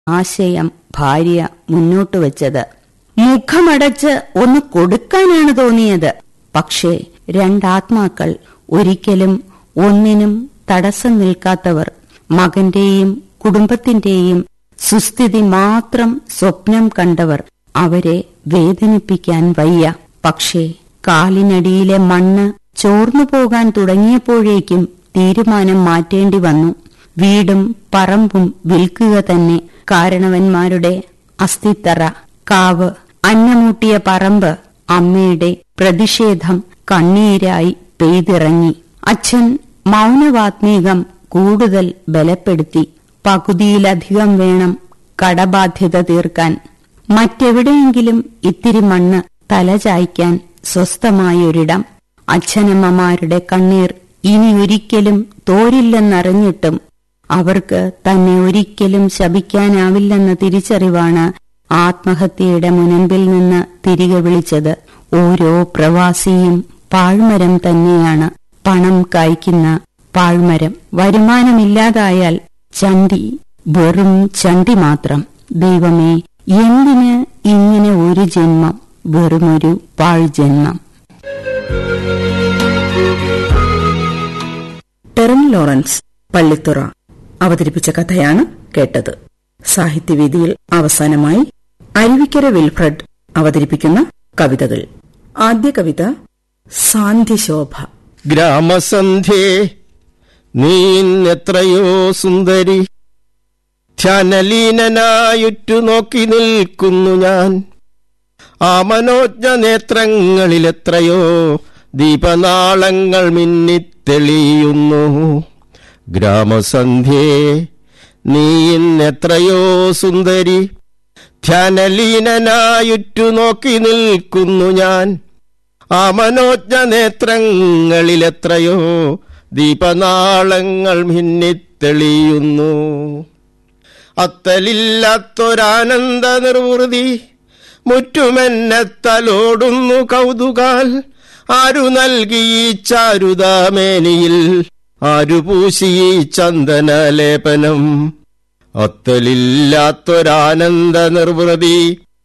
ആശയം ഭാര്യ മുന്നോട്ട് വച്ചത് മുഖമടച്ച് ഒന്ന് കൊടുക്കാനാണ് തോന്നിയത് പക്ഷേ രണ്ടാത്മാക്കൾ ഒരിക്കലും ഒന്നിനും തടസ്സം നിൽക്കാത്തവർ മകന്റെയും കുടുംബത്തിന്റെയും സുസ്ഥിതി മാത്രം സ്വപ്നം കണ്ടവർ അവരെ വേദനിപ്പിക്കാൻ വയ്യ പക്ഷേ കാലിനടിയിലെ മണ്ണ് ചോർന്നു പോകാൻ തുടങ്ങിയപ്പോഴേക്കും തീരുമാനം മാറ്റേണ്ടി വന്നു വീടും പറമ്പും വിൽക്കുക തന്നെ കാരണവന്മാരുടെ അസ്ഥിത്തറ കാവ് അന്നമൂട്ടിയ പറമ്പ് അമ്മയുടെ പ്രതിഷേധം കണ്ണീരായി പെയ്തിറങ്ങി അച്ഛൻ മൗനവാത്മീകം കൂടുതൽ ബലപ്പെടുത്തി പകുതിയിലധികം വേണം കടബാധ്യത തീർക്കാൻ മറ്റെവിടെയെങ്കിലും ഇത്തിരി മണ്ണ് തലചായ്ക്കാൻ സ്വസ്ഥമായൊരിടം അച്ഛനമ്മമാരുടെ കണ്ണീർ ഇനി ഒരിക്കലും തോരില്ലെന്നറിഞ്ഞിട്ടും അവർക്ക് തന്നെ ഒരിക്കലും ശപിക്കാനാവില്ലെന്ന തിരിച്ചറിവാണ് ആത്മഹത്യയുടെ മുനമ്പിൽ നിന്ന് തിരികെ വിളിച്ചത് ഓരോ പ്രവാസിയും പാഴ്മരം തന്നെയാണ് പണം കായ്ക്കുന്ന പാഴ്മരം വരുമാനമില്ലാതായാൽ ചണ്ടി വെറും ചണ്ടി മാത്രം ദൈവമേ എന്തിന് ഇങ്ങനെ ഒരു ജന്മം വെറുമൊരു പാഴ്ജന്മം ടെറൻ ലോറൻസ് പള്ളിത്തുറ അവതരിപ്പിച്ച കഥയാണ് കേട്ടത് സാഹിത്യവേദിയിൽ അവസാനമായി അരുവിക്കര വിൽഫ്രഡ് അവതരിപ്പിക്കുന്ന കവിതകൾ ആദ്യ കവിത സാന്ധ്യശോഭ ഗ്രാമസന്ധ്യേ നീ എത്രയോ സുന്ദരി ധ്യാനലീനനായുറ്റു നോക്കി നിൽക്കുന്നു ഞാൻ ആ മനോജ്ഞ നേത്രങ്ങളിലെത്രയോ ദീപനാളങ്ങൾ മിന്നിത്തെളിയുന്നു ഗ്രാമസന്ധ്യേ നീ എത്രയോ സുന്ദരി ധ്യാനലീനനായുറ്റു നോക്കി നിൽക്കുന്നു ഞാൻ ആ മനോജ്ഞ നേത്രങ്ങളിലെത്രയോ ദീപനാളങ്ങൾ മിന്നിത്തെളിയുന്നു അത്തലില്ലാത്തൊരാനന്ദ നിർവൃതി മുറ്റുമെന്നെ തലോടുന്നു കൗതുകാൽ ആരു നൽകി ഈ ചാരുതാമേനിയിൽ ആരു പൂശി ഈ ചന്ദനലേപനം അത്തലില്ലാത്തൊരാനന്ദ നിർവൃതി